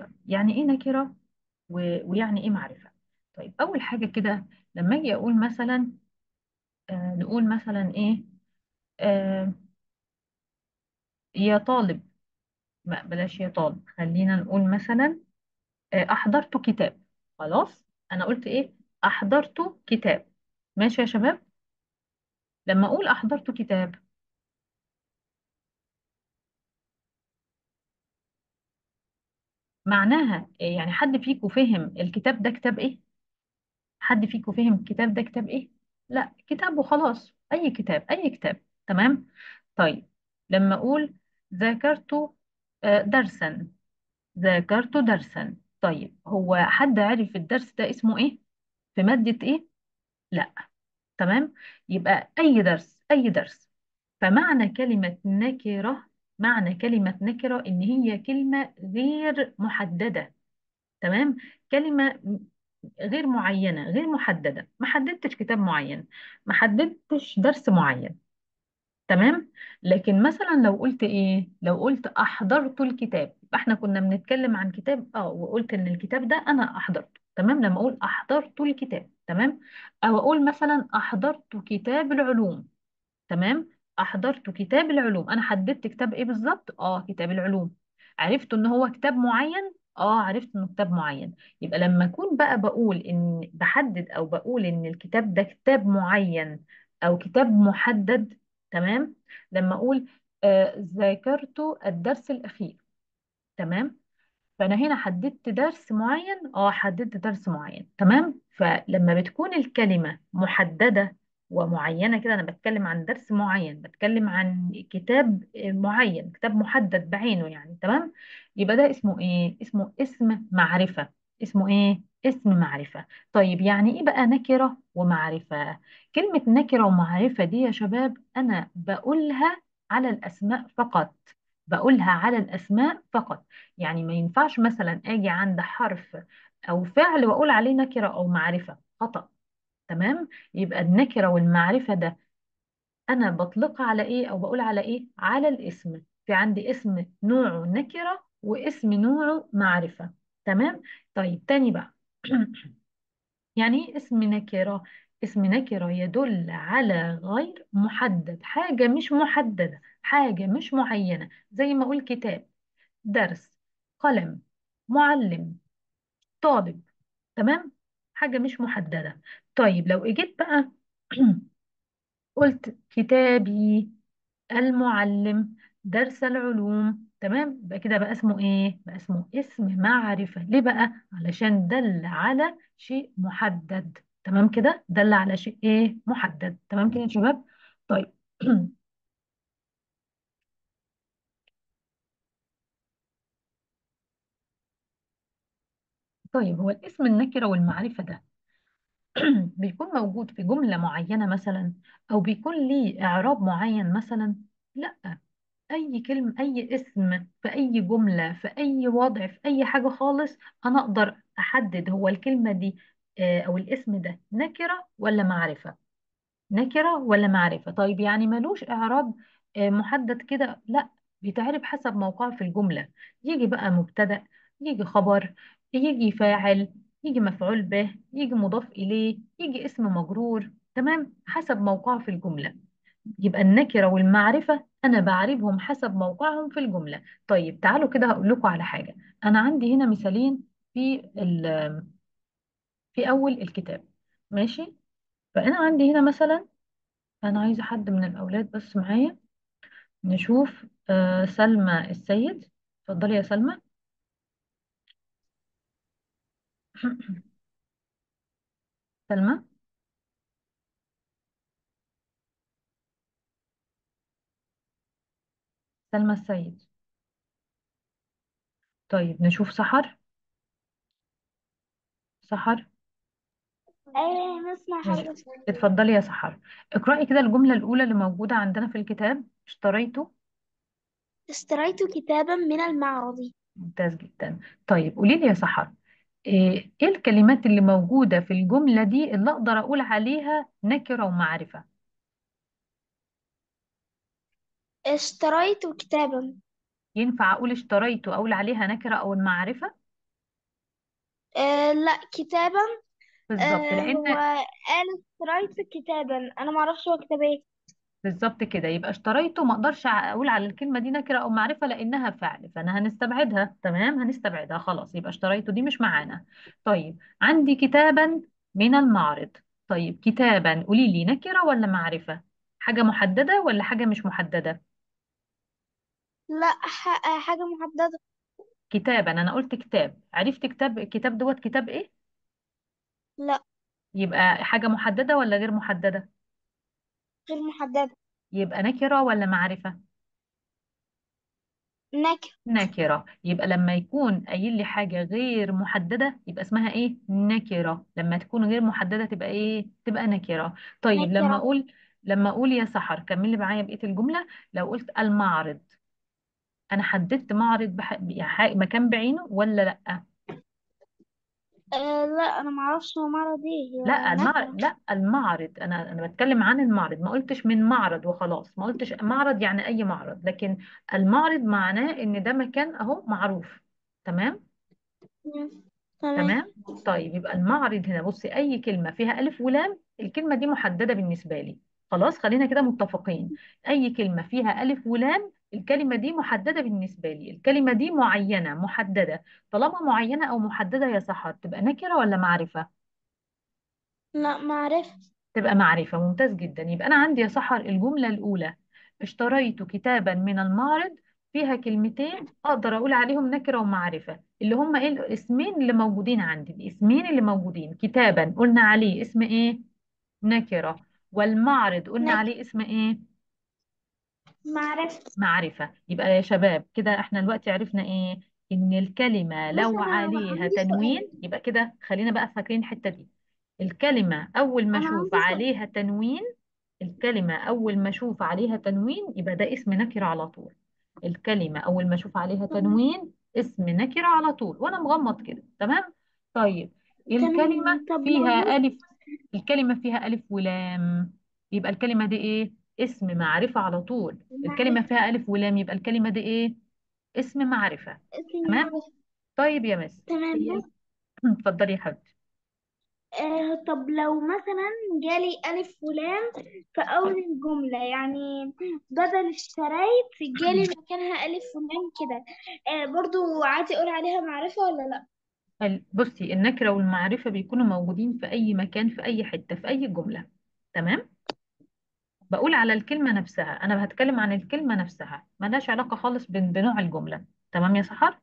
يعني ايه نكرة و- ويعني ايه معرفة طيب اول حاجة كده لما اجي اقول مثلا آه نقول مثلا ايه آه يا طالب ما بلاش يا طالب خلينا نقول مثلا آه احضرت كتاب خلاص انا قلت ايه احضرت كتاب ماشي يا شباب لما اقول احضرت كتاب معناها إيه؟ يعني حد فيكم فهم الكتاب ده كتاب ايه حد فيكم فهم الكتاب ده كتاب ايه لا كتاب وخلاص اي كتاب اي كتاب تمام طيب لما اقول ذاكرت آه، درسا ذاكرت درسا طيب هو حد عارف الدرس ده اسمه ايه في مادة ايه لا تمام يبقى اي درس اي درس فمعنى كلمة نكرة معنى كلمة نكرة ان هي كلمة غير محددة تمام كلمة غير معينة غير محددة ما حددتش كتاب معين ما حددتش درس معين تمام لكن مثلا لو قلت ايه لو قلت احضرت الكتاب يبقى احنا كنا بنتكلم عن كتاب اه وقلت ان الكتاب ده انا احضرته تمام لما اقول احضرت الكتاب تمام او اقول مثلا احضرت كتاب العلوم تمام احضرت كتاب العلوم انا حددت كتاب ايه بالظبط اه كتاب العلوم عرفت ان هو كتاب معين اه عرفت انه كتاب معين يبقى لما اكون بقى بقول ان بحدد او بقول ان الكتاب ده كتاب معين او كتاب محدد تمام لما اقول آه ذاكرت الدرس الاخير تمام فانا هنا حددت درس معين اه حددت درس معين تمام فلما بتكون الكلمة محددة ومعينة كده انا بتكلم عن درس معين بتكلم عن كتاب معين كتاب محدد بعينه يعني تمام يبقى ده اسمه ايه اسمه اسم معرفة اسمه ايه اسم معرفة طيب يعني ايه بقى نكرة ومعرفة كلمة نكرة ومعرفة دي يا شباب انا بقولها على الاسماء فقط بقولها على الاسماء فقط يعني ما ينفعش مثلا اجي عند حرف او فعل واقول عليه نكره او معرفه خطأ تمام يبقى النكره والمعرفه ده انا بطلقها على ايه او بقول على ايه على الاسم في عندي اسم نوعه نكره واسم نوعه معرفه تمام طيب تاني بقى يعني ايه اسم نكره اسم نكره يدل على غير محدد حاجه مش محدده حاجه مش معينه زي ما اقول كتاب درس قلم معلم طالب تمام حاجة مش محددة طيب لو اجيت بقى قلت كتابي المعلم درس العلوم تمام يبقى كده بقى اسمه ايه بقى اسمه اسم معرفة ليه بقى علشان دل على شيء محدد تمام كده دل على شيء ايه محدد تمام كده يا شباب طيب طيب هو الاسم النكرة والمعرفة ده بيكون موجود في جملة معينة مثلا أو بيكون ليه إعراب معين مثلا لا أي كلمة أي اسم في أي جملة في أي وضع في أي حاجة خالص أنا أقدر أحدد هو الكلمة دي آه، أو الاسم ده نكرة ولا معرفة نكرة ولا معرفة طيب يعني ملوش إعراب آه، محدد كده لا بيتعرف حسب موقعه في الجملة يجي بقى مبتدأ يجي خبر يجي فاعل يجي مفعول به يجي مضاف إليه يجي اسم مجرور تمام حسب موقعه في الجملة يبقى النكرة والمعرفة أنا بعرفهم حسب موقعهم في الجملة طيب تعالوا كده هقول لكم على حاجة أنا عندي هنا مثالين في ال- في أول الكتاب ماشي فأنا عندي هنا مثلا أنا عايزة حد من الأولاد بس معايا نشوف آه سلمى السيد اتفضلي يا سلمى سلمى سلمى السيد طيب نشوف سحر سحر ايه نسمع ماشي حضرتك اتفضلي يا سحر اقرأي كده الجملة الأولى اللي موجودة عندنا في الكتاب اشتريت اشتريت كتابا من المعرض ممتاز جدا طيب قولي لي يا سحر ايه إيه الكلمات اللي موجودة في الجملة دي اللي أقدر أقول عليها نكرة ومعرفة اشتريت كتابا ينفع أقول اشتريت أقول عليها نكرة أو المعرفة آه لا كتابا بالظبط آه لان هو قال اشتريت كتابا انا ما اعرفش هو كتاب ايه بالظبط كده يبقى اشتريته ما اقدرش اقول على الكلمه دي نكره او معرفه لانها فعل فانا هنستبعدها تمام هنستبعدها خلاص يبقى اشتريته دي مش معانا طيب عندي كتابا من المعرض طيب كتابا قولي لي نكره ولا معرفه حاجه محدده ولا حاجه مش محدده لا ح- آه، حاجة محددة كتابا انا قلت كتاب عرفت كتاب كتاب دوت كتاب ايه لا يبقى حاجه محدده ولا غير محدده غير محددة يبقى نكره ولا معرفه نكر نكرة يبقى لما يكون قايل لي حاجة غير محددة يبقى اسمها ايه نكرة لما تكون غير محددة تبقى ايه تبقى نكرة طيب لما نكرة اقول لما اقول يا سحر كملي معايا بقية الجملة لو قلت المعرض انا حددت معرض بح... بح... مكان بعينه ولا لا آه لا انا ما اعرفش هو معرض ايه هي لا المعرض نكرة لا المعرض انا انا بتكلم عن المعرض ما قلتش من معرض وخلاص ما قلتش معرض يعني اي معرض لكن المعرض معناه ان ده مكان اهو معروف تمام مم. تمام تمام طيب يبقى المعرض هنا بصي اي كلمه فيها الف ولام الكلمه دي محدده بالنسبه لي خلاص خلينا كده متفقين اي كلمه فيها الف ولام الكلمه دي محدده بالنسبه لي الكلمه دي معينه محدده طالما معينه او محدده يا سحر تبقى نكره ولا معرفه لا ما اعرف تبقى معرفه ممتاز جدا يبقى انا عندي يا سحر الجمله الاولى اشتريت كتابا من المعرض فيها كلمتين اقدر اقول عليهم نكره ومعرفه اللي هم ايه الاسمين اللي موجودين عندي الاسمين اللي موجودين كتابا قلنا عليه اسم ايه نكره والمعرض قلنا نكرة عليه اسم ايه ما اعرف معرفه يبقى يا شباب كده احنا دلوقتي عرفنا ايه ان الكلمه بص لو انا عليها عندي سؤال تنوين يبقى كده خلينا بقى فاكرين الحته دي الكلمه اول ما انا اشوف عندي سؤال عليها تنوين الكلمة أول ما أشوف عليها تنوين يبقى ده اسم نكرة على طول الكلمة أول ما أشوف عليها تمام تنوين اسم نكرة على طول وأنا مغمض كده تمام طيب الكلمة تمام طب لو فيها مثلا ألف الكلمة فيها ألف ولام يبقى الكلمة دي إيه اسم معرفة على طول الكلمة معرفة فيها ألف ولام يبقى الكلمة دي إيه اسم معرفة اسم تمام معرفة طيب يا مس تمام هي بص اتفضلي يا حبيبتي آه طب لو مثلا جالي ألف ولام في أول الجملة يعني بدل اشتريت جالي مكانها ألف ولام كده آه برضو عادي أقول عليها معرفة ولا لأ؟ ال- بصي النكرة والمعرفة بيكونوا موجودين في أي مكان في أي حتة في أي جملة تمام بقول على الكلمة نفسها أنا هتكلم عن الكلمة نفسها ملهاش علاقة خالص بن- بنوع الجملة تمام يا سحر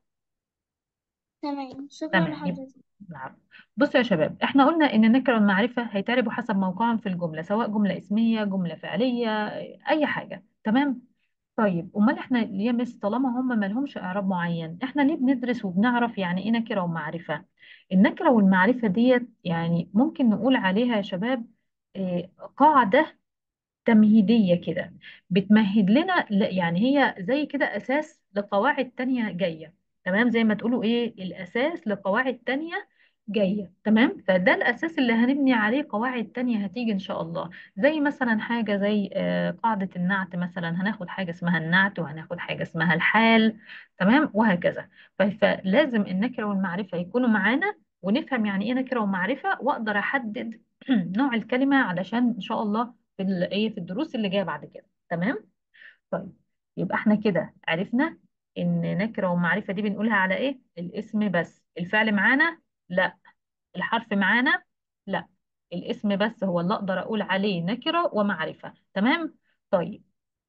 تمام شكرا تمام يبقى لحضرتك نعم. بصوا يا شباب احنا قلنا ان النكرة والمعرفة هيتعربوا حسب موقعهم في الجملة سواء جملة اسمية جملة فعلية أي حاجة تمام طيب امال احنا ليه يا مس طالما هم ما لهمش اعراب معين احنا ليه بندرس وبنعرف يعني ايه نكره ومعرفه النكره والمعرفه ديت يعني ممكن نقول عليها يا شباب إيه، قاعده تمهيدية كده بتمهد لنا ل- يعني هي زي كده أساس لقواعد تانية جاية تمام زي ما تقولوا إيه الأساس لقواعد تانية جاية تمام فده الأساس اللي هنبني عليه قواعد تانية هتيجي إن شاء الله زي مثلا حاجة زي آه، قاعدة النعت مثلا هناخد حاجة اسمها النعت وهناخد حاجة اسمها الحال تمام وهكذا ف- فلازم النكرة والمعرفة يكونوا معانا ونفهم يعني إيه نكرة ومعرفة وأقدر أحدد نوع الكلمة علشان إن شاء الله في ال- ايه في الدروس اللي جايه بعد كده تمام طيب يبقى احنا كده عرفنا ان نكره ومعرفه دي بنقولها على ايه الاسم بس الفعل معانا لا الحرف معانا لا الاسم بس هو اللي اقدر اقول عليه نكره ومعرفه تمام طيب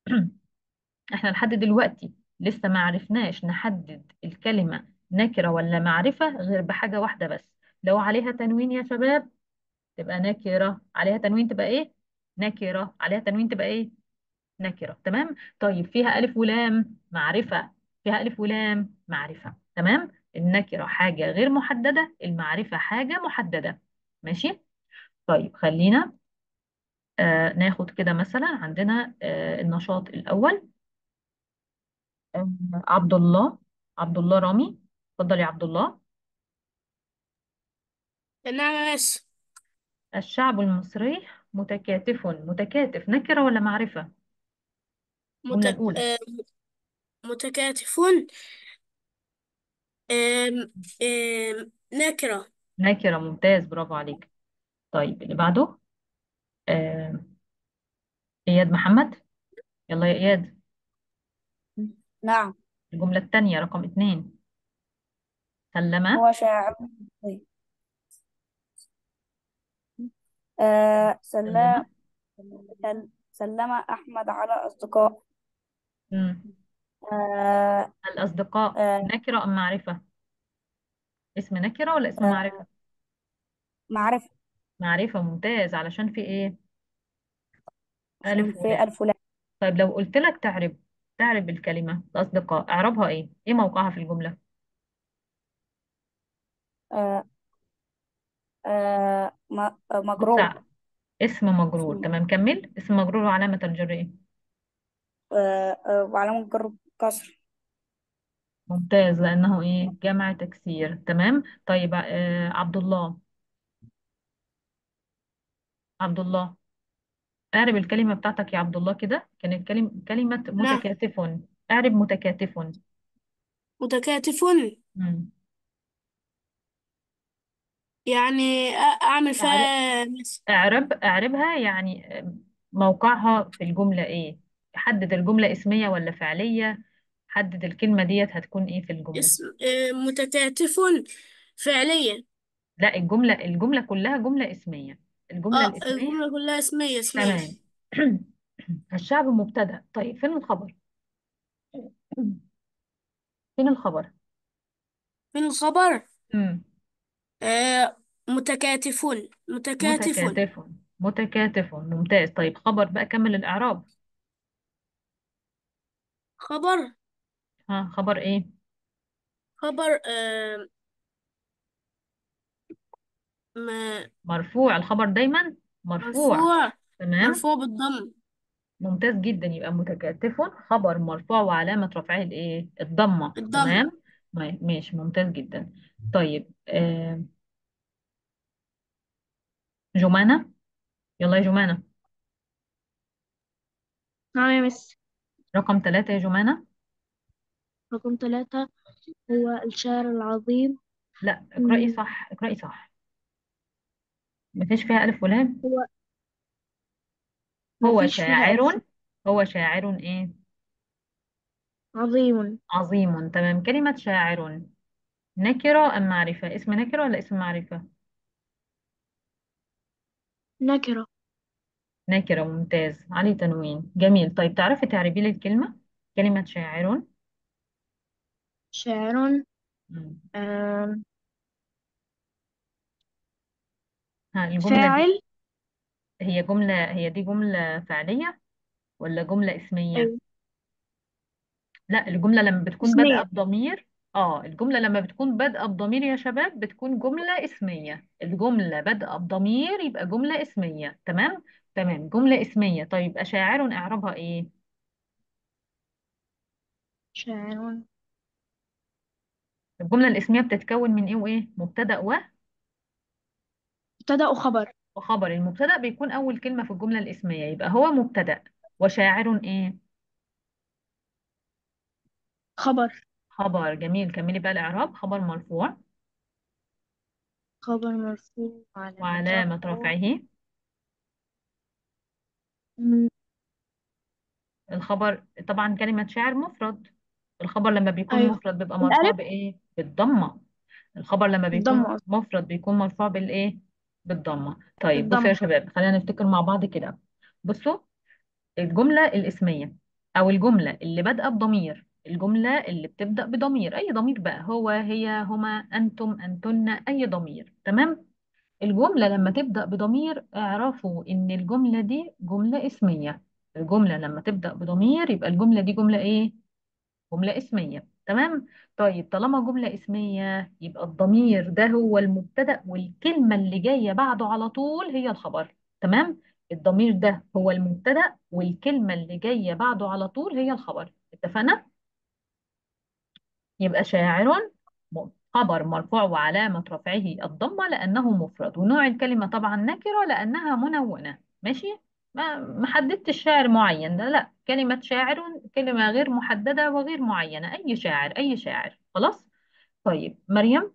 احنا لحد دلوقتي لسه ما عرفناش نحدد الكلمه نكره ولا معرفه غير بحاجه واحده بس لو عليها تنوين يا شباب تبقى نكره عليها تنوين تبقى ايه نكره عليها تنوين تبقى ايه نكرة تمام طيب فيها ألف ولام معرفة فيها ألف ولام معرفة تمام النكرة حاجة غير محددة المعرفة حاجة محددة ماشي طيب خلينا آه ناخد كده مثلا عندنا آه النشاط الأول آه عبد الله عبد الله رامي اتفضل يا عبد الله ناس الشعب المصري متكاتف متكاتف نكرة ولا معرفة الجملة متك... الأولى آه، متكاتفون آم، آم، نكرة نكرة ممتاز برافو عليك طيب اللي بعده آه إياد محمد يلا يا إياد نعم الجملة الثانية رقم اتنين سلم هو شاعر آه سلم سلم سلم أحمد على أصدقاء مم. آه الأصدقاء آه نكرة أم معرفة اسم نكرة ولا اسم آه معرفة معرفة معرفة ممتاز علشان في إيه عشان ألف في ولام ألف ولام طيب لو قلت لك تعرب تعرب الكلمة الأصدقاء أعربها إيه إيه موقعها في الجملة آه آه م- آه، بص مجرور ع- اسم مجرور تمام كمل اسم مجرور وعلامة الجر إيه آه آه وعلامة جر كسر ممتاز لأنه إيه جمع تكسير تمام طيب آه عبد الله عبد الله اعرب الكلمة بتاعتك يا عبد الله كده كانت كلمة كلمة نعم متكاتف اعرب متكاتف متكاتف مم. يعني أ- أعمل اعرب فيها مس- اعرب اعربها يعني آه، موقعها في الجملة ايه حدد الجملة اسمية ولا فعلية حدد الكلمة ديت هتكون ايه في الجملة اسم آه، متكاتف فعليا لا الجملة الجملة كلها جملة اسمية الجملة اه الاسمية الجملة كلها اسمية اسمية تمام الشعب مبتدأ طيب فين الخبر فين الخبر من الخبر مم. آه، متكاتفون متكاتفون متكاتف متكاتف ممتاز طيب خبر بقى كمل الإعراب خبر ها خبر ايه خبر آه، م- مرفوع الخبر دايما مرفوع مرفوع تمام مرفوع بالضم ممتاز جدا يبقى متكاتف خبر مرفوع وعلامة رفعه الايه الضمة الضم تمام ما- ماشي ممتاز جدا طيب آه جمانة يلا يا جمانة نعم يا مس رقم ثلاثة يا جمانة رقم ثلاثة هو الشاعر العظيم لا اقرأي مم، صح اقرأي صح مفيش فيها ألف ولام هو ما هو فيش فيها ألف شاعر هو شاعر ايه عظيم عظيم تمام كلمة شاعر نكرة أم معرفة اسم نكرة ولا اسم معرفة نكرة نكرة ممتاز علي تنوين جميل طيب تعرفي تعربي لي الكلمة كلمة شاعر شاعر مم. آم، ها الجملة دي فاعل هي جملة هي دي جملة فعلية ولا جملة اسمية أيوة لا الجملة لما بتكون بادئة اسمية بضمير اه الجملة لما بتكون بادئة بضمير يا شباب بتكون جملة اسمية الجملة بادئة بضمير يبقى جملة اسمية تمام تمام جملة اسمية طيب أشاعر إعرابها إيه شاعر الجملة الاسمية بتتكون من إيه وإيه مبتدأ و مبتدأ وخبر وخبر المبتدأ بيكون أول كلمة في الجملة الاسمية يبقى هو مبتدأ وشاعر إيه خبر خبر جميل كملي بقى الإعراب خبر مرفوع خبر مرفوع علامة وعلامة رفعه رفعه مم، الخبر طبعا كلمة شاعر مفرد الخبر لما بيكون أيوة مفرد بيبقى مرفوع الألف بإيه بالضمة الخبر لما بيكون الضمة أصلا مفرد بيكون مرفوع بالإيه بالضمة طيب بصوا يا الضمة شباب خلينا نفتكر مع بعض كده بصوا الجملة الاسمية أو الجملة اللي بادئة بضمير الجملة اللي بتبدأ بضمير أي ضمير بقى هو هي هما أنتم أنتن أي ضمير تمام الجملة لما تبدأ بضمير اعرفوا إن الجملة دي جملة اسمية الجملة لما تبدأ بضمير يبقى الجملة دي جملة إيه؟ جملة اسمية تمام؟ طيب طالما جملة اسمية يبقى الضمير ده هو المبتدأ والكلمة اللي جاية بعده على طول هي الخبر تمام؟ الضمير ده هو المبتدأ والكلمة اللي جاية بعده على طول هي الخبر اتفقنا؟ يبقى شاعر م- خبر مرفوع وعلامة رفعه الضمة لأنه مفرد ونوع الكلمة طبعا نكرة لأنها منونة ماشي ما ما حددتش شاعر معين لا لا كلمة شاعر كلمة غير محددة وغير معينة أي شاعر أي شاعر خلاص طيب مريم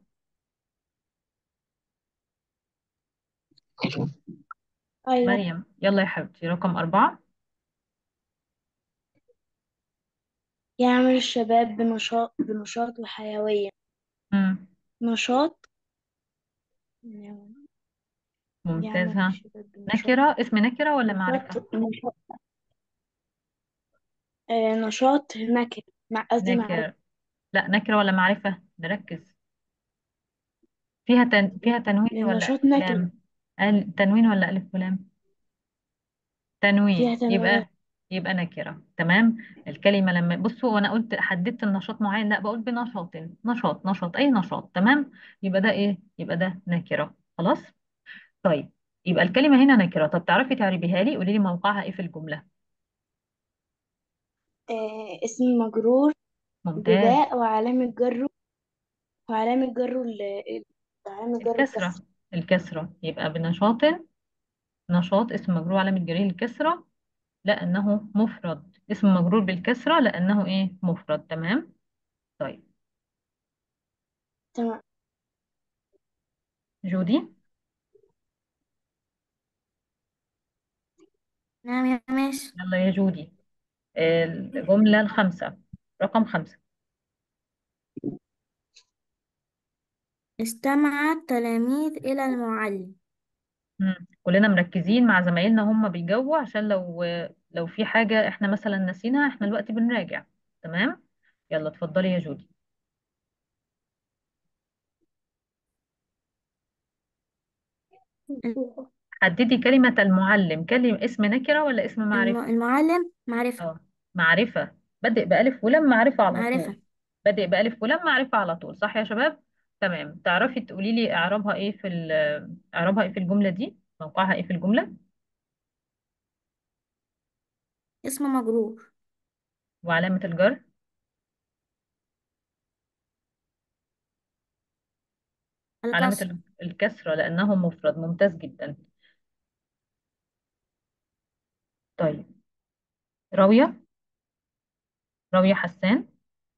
أيوة مريم يلا يا حبيبتي رقم أربعة يعمل الشباب بنشاط بنشاط وحيوية مم. نشاط يعمل ممتاز ها الشباب بنشاط نكرة اسم نكرة ولا معرفة نشاط نشاط آه نشاط نكر مع قصدي معرفة نكرة لا نكرة ولا معرفة نركز فيها تن... فيها تنوين ولا النشاط ألف نكرة ولام ال- تنوين ولا ألف ولام فيها تنوين تنوين يبقى يبقى نكرة تمام الكلمة لما بصوا وانا قلت حددت النشاط معين لا بقول بنشاط نشاط نشاط اي نشاط تمام يبقى ده ايه يبقى ده نكرة خلاص طيب يبقى الكلمة هنا نكرة طب تعرفي تعربيها لي قولي لي موقعها ايه في الجملة آه اسم مجرور ممتاز بباء وعلامة جره وعلامة جره ال- ال- وعلامة جر الكسرة الكسر الكسرة يبقى بنشاط نشاط اسم مجرور علامة جريه الكسرة لأنه مفرد اسم مجرور بالكسرة لأنه ايه مفرد تمام طيب تمام جودي نعم يا ماشي يلا يا جودي الجملة الخامسة رقم خمسة استمع التلاميذ إلى المعلم مم. كلنا مركزين مع زمايلنا هم بيجاوبوا عشان لو لو في حاجة احنا مثلا نسيناها احنا دلوقتي بنراجع تمام يلا اتفضلي يا جودي حددي كلمة المعلم كلمة اسم نكرة ولا اسم الم- معرفة المعلم معرفة اه معرفة بادئ بألف ولام معرفة على معرفة طول بادئ بألف ولام معرفة على طول صح يا شباب تمام تعرفي تقولي لي اعرابها ايه في ال- اعرابها ايه في الجملة دي موقعها ايه في الجملة اسم مجرور وعلامة الجر علامة الكسر ال- الكسرة لأنه مفرد ممتاز جدا طيب راوية راوية حسان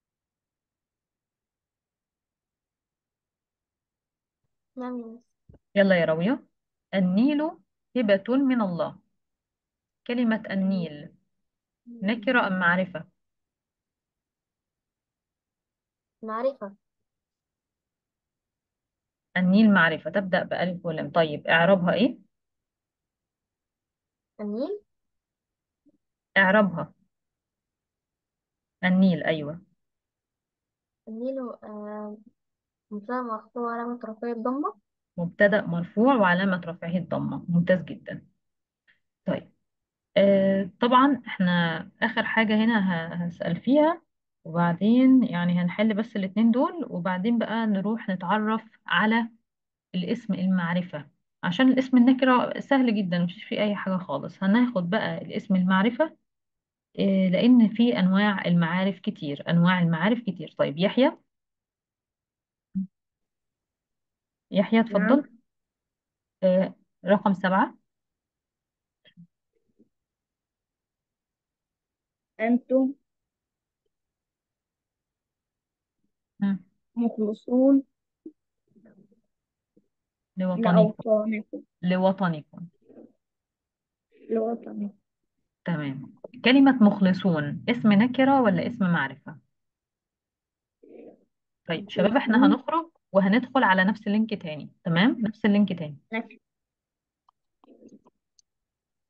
نعم يا مس. يلا يا راوية النيل هبة من الله كلمة النيل نكرة أم معرفة معرفة النيل معرفة تبدأ بألف ولام طيب إعرابها إيه النيل إعرابها النيل أيوة النيل آه، مبتدأ مرفوع علامة رفعه الضمة مبتدأ مرفوع وعلامة رفعه الضمة ممتاز جدا طيب آه طبعا احنا آخر حاجة هنا ه- هسأل فيها وبعدين يعني هنحل بس الاتنين دول وبعدين بقى نروح نتعرف على الاسم المعرفة عشان الاسم النكرة سهل جدا مفيش فيه أي حاجة خالص هناخد بقى الاسم المعرفة إيه، لأن في أنواع المعارف كتير أنواع المعارف كتير طيب يحيى يحيى نعم اتفضل آه، رقم سبعة أنتم مم. مخلصون لوطنكم لأوطانكم لوطنكم لوطنكم تمام كلمة مخلصون اسم نكرة ولا اسم معرفة طيب شباب احنا مخلصون هنخرج وهندخل على نفس اللينك تاني تمام نفس اللينك تاني نكر